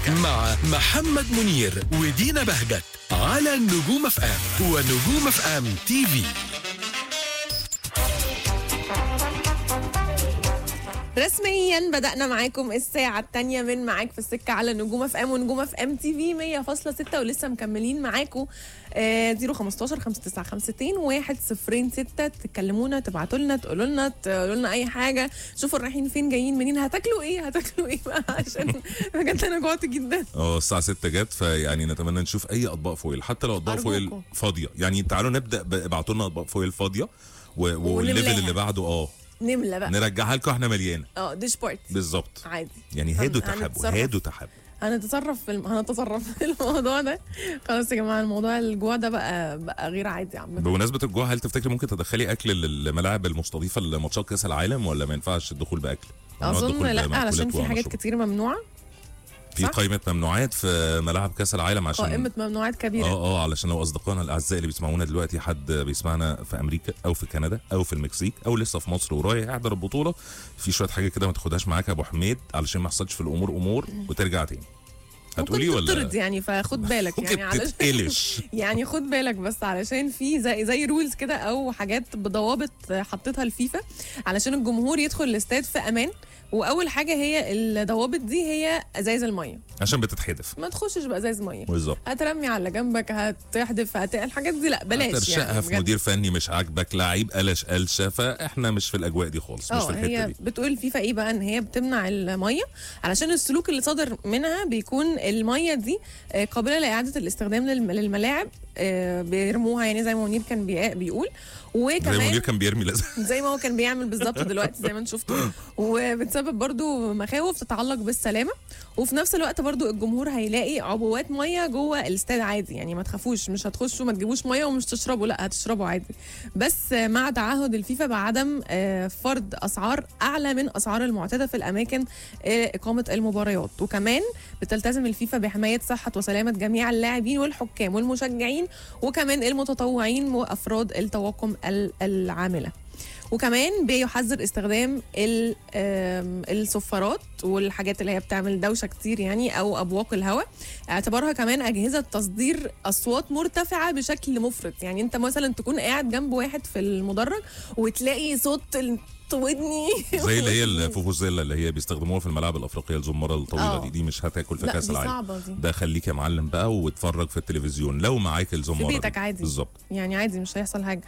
مع محمد منير ودينا بهجت على نجوم اف ام ونجوم اف ام تي في رسميا بدأنا معاكم الساعة الثانية من معاك في السكة على نجوم اف ام ونجوم اف ام تي في 100.6 ولسه مكملين معاكم آه 015 59 1 0 6 تكلمونا تبعتوا لنا تقولوا لنا تقولوا لنا أي حاجة شوفوا رايحين فين جايين منين هتاكلوا إيه هتاكلوا إيه بقى عشان بجد أنا جوعت جدا اه الساعة 6 جت فيعني نتمنى نشوف أي أطباق فويل حتى لو أطباق فويل أرجوكم. فاضية يعني تعالوا نبدأ ب- ابعتوا لنا أطباق فويل فاضية و- والليفل ونملاها. اللي بعده اه نملة بقى نرجعها لكم احنا مليانة اه ديش بارتي بالظبط عادي يعني هن- هادوا تحبوا هنتصرف. هادوا تحبوا هنتصرف في الم... هنتصرف في الموضوع ده خلاص يا جماعة الموضوع الجوع ده بقى بقى غير عادي عامة بمناسبة الجوع هل تفتكري ممكن تدخلي أكل للملاعب المستضيفة لماتشات كأس العالم ولا ما ينفعش الدخول بأكل؟ ممنوع اظن الدخول لا بمأكولات علشان في حاجات ومشروبات. كتير ممنوعه في صح؟ قائمة ممنوعات في ملاعب كأس العالم عشان قائمه ممنوعات كبيره اه اه علشان لو اصدقائنا الاعزاء اللي بيسمعونا دلوقتي حد بيسمعنا في امريكا او في كندا او في المكسيك او لسه في مصر ورايح يحضر البطوله في شويه حاجه كده ما تاخدهاش معاك يا ابو حميد علشان ما يحصلش في الامور امور وترجع تاني هتقولي ممكن ولا تطرد يعني فخد بالك يعني ممكن علشان تتقلش يعني خد بالك بس علشان في زي زي رولز كده او حاجات بضوابط حطتها الفيفا علشان الجمهور يدخل الاستاد في امان واول حاجه هي الضوابط دي هي ازايز الميه عشان بتتحدف ما تخشش بازاز ميه بالظبط هترمي على اللي جنبك هتحدف هت... الحاجات دي لا بلاش ترشقها يعني في بجد. مدير فني مش عاجبك لعيب قلش قلشه فاحنا مش في الاجواء دي خالص مش في اه الحته هي دي بتقول فيفا ايه بقى ان هي بتمنع الميه علشان السلوك اللي صادر منها بيكون الميه دي آه، قابله لاعاده الاستخدام للم- للملاعب آه، بيرموها يعني زي ما منير كان بي- بيقول زي ما منير وكمان كان بيرمي لازم زي ما هو كان بيعمل بالظبط دلوقتي زي ما انتم شفتوا وبتسبب برضو مخاوف تتعلق بالسلامه وفي نفس الوقت برضو الجمهور هيلاقي عبوات ميه جوه الاستاد عادي يعني ما تخافوش مش هتخشوا ما تجيبوش ميه ومش تشربوا لا هتشربوا عادي بس مع تعهد الفيفا بعدم آه، فرض اسعار اعلى من اسعار المعتاده في الاماكن آه، اقامه المباريات وكمان بتلتزم الفيفا بحمايه صحه وسلامه جميع اللاعبين والحكام والمشجعين وكمان المتطوعين وافراد الطواقم ال- العامله وكمان بيحذر استخدام ال- آم، الصفارات والحاجات اللي هي بتعمل دوشه كتير يعني او ابواق الهواء اعتبارها كمان اجهزه تصدير اصوات مرتفعه بشكل مفرط يعني انت مثلا تكون قاعد جنب واحد في المدرج وتلاقي صوت ال- ودني زي اللي هي الفوفوزيلا اللي هي بيستخدموها في الملاعب الافريقيه الزماره الطويله اه. دي دي مش هتاكل في لا كاس دي العالم صعبه دي ده خليك يا معلم بقى واتفرج في التلفزيون لو معاك الزماره في دي. بيتك عادي. بالظبط يعني عادي مش هيحصل حاجه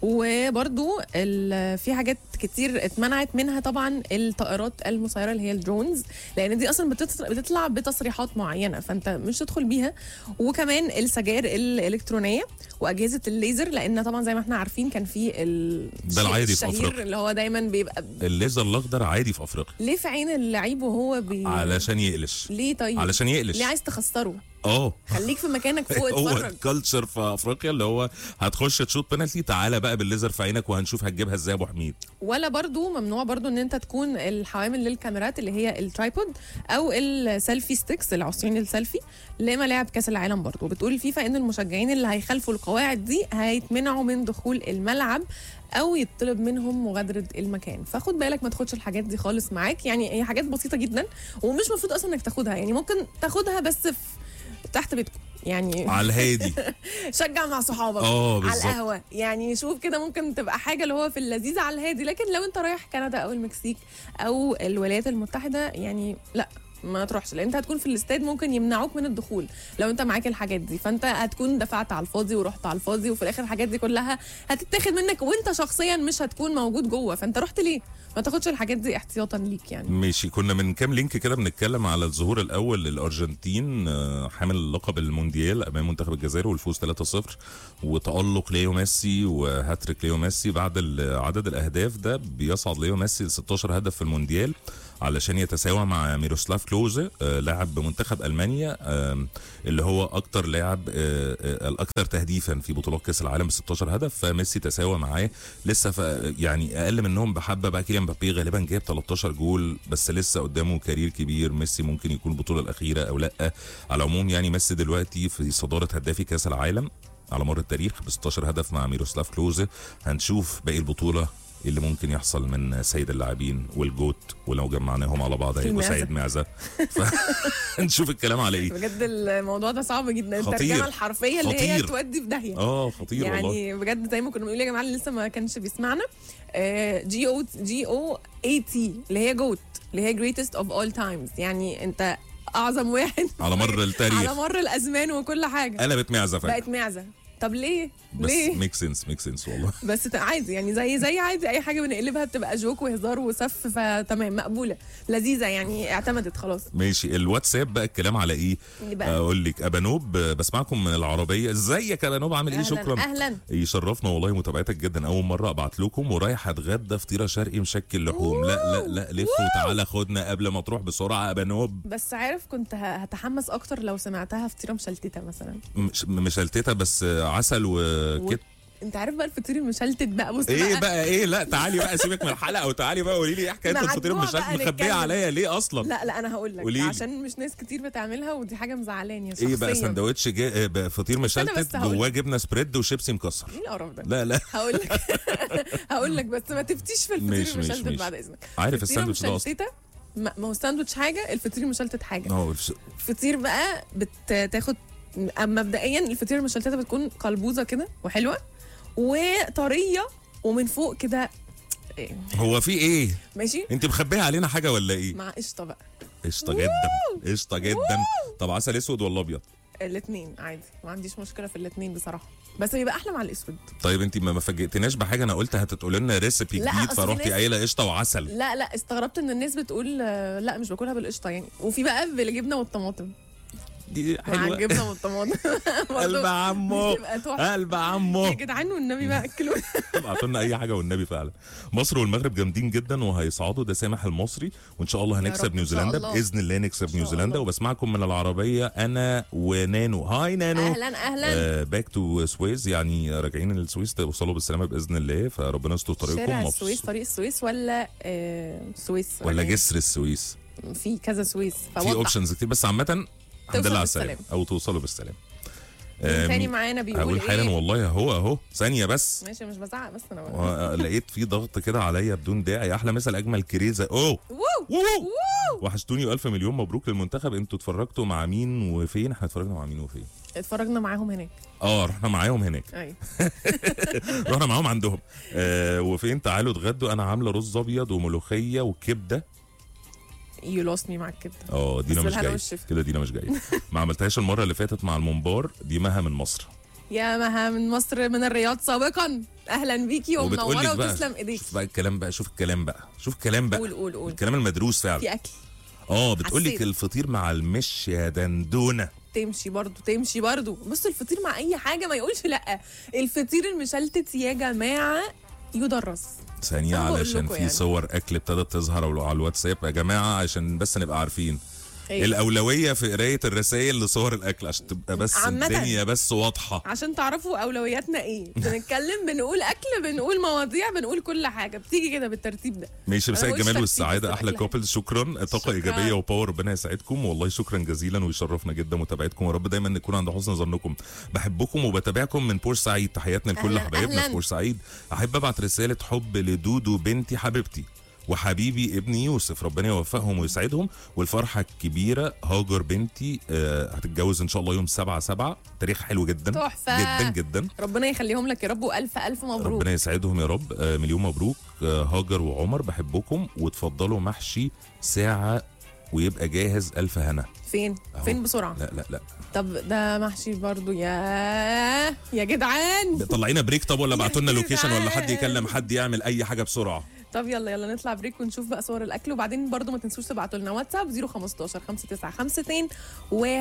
وبرضو ال- في حاجات كتير اتمنعت منها طبعا الطائرات المسيره اللي هي الدرونز لان دي اصلا بتطلع, بتطلع بتصريحات معينه فانت مش تدخل بيها وكمان السجائر الالكترونيه واجهزه الليزر لان طبعا زي ما احنا عارفين كان في ال- ده العادي في الشهير أفريقيا. اللي هو دايما بيبقى الليزر الاخضر عادي في افريقيا ليه في عين اللعيب وهو بي علشان يقلش ليه طيب علشان يقلش ليه عايز تخسره اه خليك في مكانك فوق هو اتفرج الكالتشر في افريقيا اللي هو هتخش تشوط بنالتي تعالى بقى بالليزر في عينك وهنشوف هتجيبها ازاي يا ابو حميد ولا برضو ممنوع برضو ان انت تكون الحوامل للكاميرات اللي هي الترايبود او السيلفي ستيكس العصيان السيلفي لملاعب كاس العالم برضو بتقول الفيفا ان المشجعين اللي هيخالفوا القواعد دي هيتمنعوا من دخول الملعب او يطلب منهم مغادره المكان فخد بالك ما تاخدش الحاجات دي خالص معاك يعني هي حاجات بسيطه جدا ومش مفروض اصلا انك تاخدها يعني ممكن تاخدها بس في تحت بيتكم يعني على الهادي شجع مع صحابك اه على بالظبط القهوه يعني شوف كده ممكن تبقى حاجه اللي هو في اللذيذ على الهادي لكن لو انت رايح كندا او المكسيك او الولايات المتحده يعني لا ما تروحش لان انت هتكون في الاستاد ممكن يمنعوك من الدخول لو انت معاك الحاجات دي فانت هتكون دفعت على الفاضي ورحت على الفاضي وفي الاخر الحاجات دي كلها هتتاخد منك وانت شخصيا مش هتكون موجود جوه فانت رحت ليه ما تاخدش الحاجات دي احتياطا ليك يعني ماشي كنا من كام لينك كده بنتكلم على الظهور الاول للارجنتين آه، حامل لقب المونديال امام منتخب الجزائر والفوز 3-0 وتالق ليو ميسي وهاتريك ليو ميسي بعد ال- عدد الاهداف ده بيصعد ليو ميسي ل 16 هدف في المونديال علشان يتساوى مع ميروسلاف كلوزا آه، لاعب منتخب المانيا آم، اللي هو اكتر لاعب آه، آه، الاكثر تهديفا في بطولات كاس العالم ب 16 هدف فميسي تساوى معاه لسه ف يعني اقل منهم بحبه بقى كيليان مبابي غالبا جايب 13 جول بس لسه قدامه كارير كبير ميسي ممكن يكون البطوله الاخيره او لا على العموم يعني ميسي دلوقتي في صداره هدافي كاس العالم على مر التاريخ ب 16 هدف مع ميروسلاف كلوزا هنشوف باقي البطوله اللي ممكن يحصل من سيد اللاعبين والجوت ولو جمعناهم على بعض هيبقوا المعزة. سيد معزه فنشوف الكلام على ايه بجد الموضوع ده صعب جدا خطير. الترجمه الحرفيه اللي هي خطير. تودي في داهيه اه خطير والله يعني بجد زي ما كنا بنقول يا جماعه اللي لسه ما كانش بيسمعنا جي او جي او اي تي اللي هي جوت اللي هي جريتست اوف اول تايمز يعني انت اعظم واحد على مر التاريخ على مر الازمان وكل حاجه قلبت معزه فجاه بقت معزه طب ليه بس ليه ميك سنس ميك سنس والله بس ت- عادي يعني زي زي عادي اي حاجه بنقلبها بتبقى جوك وهزار وسف فتمام مقبوله لذيذه يعني اعتمدت خلاص ماشي الواتساب بقى الكلام على ايه إيه بقى؟ اقول لك ابانوب آه، بسمعكم من العربيه ازيك يا ابانوب عامل ايه اهلا شكرا اهلا يشرفنا والله متابعتك جدا اول مره ابعت لكم ورايح اتغدى فطيره شرقي مشكل لحوم لا لا لا لف وتعالى خدنا قبل ما تروح بسرعه ابانوب بس عارف كنت ه- هتحمس اكتر لو سمعتها فطيره مشلتته مثلا مش مشلتته بس آه، عسل وكده انت عارف بقى الفطير المشلتت بقى بص ايه بقى ايه لا تعالي بقى سيبك من الحلقه وتعالي بقى قولي لي ايه حكايه مع الفطير الجوع المشلتت بقى مخبيه نتكلم. عليا ليه اصلا لا لا انا هقول لك قوليلي. عشان مش ناس كتير بتعملها ودي حاجه مزعلاني شخصيا ايه بقى سندوتش جا... آه، بقى فطير استنى بس مشلتت هقول. جواه جبنه سبريد وشيبسي مكسر ايه القرف ده لا لا هقول لك هقول لك بس ما تفتيش في الفطير ماشي، ماشي، المشلتت ماشي. بعد اذنك عارف الفطيرة الساندوتش ده اصلا مشلتتة، ما ما هو الساندوتش حاجه الفطير المشلتت حاجه اه الش- فطير بقى بتاخد أما مبدئيا الفطيره المشلتته بتكون قلبوزه كده وحلوه وطريه ومن فوق كده إيه، هو في ايه ماشي انت مخبيه علينا حاجه ولا ايه مع قشطه بقى قشطه جدا قشطه جدا طب عسل اسود ولا ابيض الاثنين عادي ما عنديش مشكله في الاثنين بصراحه بس بيبقى احلى مع الاسود طيب انت ما ما فاجئتناش بحاجه انا قلت هتقول لنا ريسيبي لا، جديد أصل فروحتي ناس- قايله قشطه وعسل لا لا استغربت ان الناس بتقول آه، لا مش باكلها بالقشطه يعني وفي بقى بالجبنه والطماطم دي مع حلوه الجبنه والطماطم برضه قلب عمو بتبقى تحفه قلب يا عمو جدعان والنبي بقى اكلوا ابعتوا لنا اي حاجه والنبي فعلا مصر والمغرب جامدين جدا وهيصعدوا ده سامح المصري وان شاء الله يا هنكسب رب، إن نيوزيلندا شاء الله. باذن الله نكسب شاء نيوزيلندا الله. وبسمعكم من العربيه انا ونانو هاي نانو اهلا اهلا باك تو سويس يعني راجعين السويس توصلوا بالسلامه باذن الله فربنا يستر طريقكم شارع مبسوط. السويس طريق السويس ولا آه سويس ولا إيه؟ جسر السويس في كذا سويس في فوضح. اوبشنز كتير بس عامه الحمد لله على السلامه بالسلامة. او توصلوا بالسلامه مين آه، تاني مين- معانا بيقول هقول حالا ايه والله اهو اهو ثانيه بس ماشي مش بزعق بس انا بقول. لقيت في ضغط كده عليا بدون داعي احلى مثل اجمل كريزه اوه وو ووو. وحشتوني والف مليون مبروك للمنتخب انتوا اتفرجتوا مع مين وفين احنا اتفرجنا مع مين وفين اتفرجنا معاهم هناك اه رحنا معاهم هناك ايوه رحنا معاهم عندهم آه وفين تعالوا اتغدوا انا عامله رز ابيض وملوخيه وكبده يو لوست مي معاك كده اه دينا بس مش بالهنا جايه والشفا. كده دينا مش جايه ما عملتهاش المره اللي فاتت مع الممبار دي مها من مصر يا مها من مصر من الرياض سابقا اهلا بيكي وبتقول ومنوره لك بقى وتسلم ايديك شوف بقى الكلام بقى شوف الكلام بقى شوف الكلام بقى قول قول قول الكلام المدروس فعلا في اكل اه بتقول لك حسيت. الفطير مع المش يا دندونه تمشي برضو تمشي برضو بص الفطير مع اي حاجه ما يقولش لا الفطير المشلتت يا جماعه يدرس ثانية أنا بقول علشان لكم في يعني. صور أكل ابتدت تظهر على الواتساب يا جماعة عشان بس نبقى عارفين إيه؟ الأولوية في قراية الرسائل لصور الأكل عشان تبقى بس عامةً. الدنيا بس واضحة عشان تعرفوا اولوياتنا ايه بنتكلم بنقول اكل بنقول مواضيع بنقول كل حاجه بتيجي كده بالترتيب ده ماشي أنا مساء بقولش الجمال ترتيب، والسعادة بس أحلى الأكل كوبلز شكرا طاقة شكراً. إيجابية وباور ربنا يسعدكم والله شكرا جزيلا ويشرفنا جدا متابعتكم ورب دايما نكون عند حسن ظنكم بحبكم وبتابعكم من بورسعيد تحياتنا لكل أهلاً، حبايبنا أهلاً. في بورسعيد أحب أبعت رسالة حب لدودو بنتي حبيبتي وحبيبي ابني يوسف ربنا يوفقهم ويسعدهم والفرحة الكبيرة هاجر بنتي آه هتتجوز إن شاء الله يوم 7 7 تاريخ حلو جدا تحفة. جدا جدا ربنا يخليهم لك يا رب والف الف مبروك ربنا يسعدهم يا رب آه مليون مبروك آه هاجر وعمر بحبكم وتفضلوا محشي ساعة ويبقى جاهز ألف هنا فين أهو. فين بسرعه لا لا لا طب ده محشي برضو يا يا جدعان طلعينا بريك طب ولا بعتوا لنا يا لوكيشن ولا حد جدعان. يكلم حد يعمل أي حاجة بسرعة طب يلا يلا نطلع بريك ونشوف بقى صور الاكل وبعدين برضو ما تنسوش تبعتوا لنا واتساب 015 5952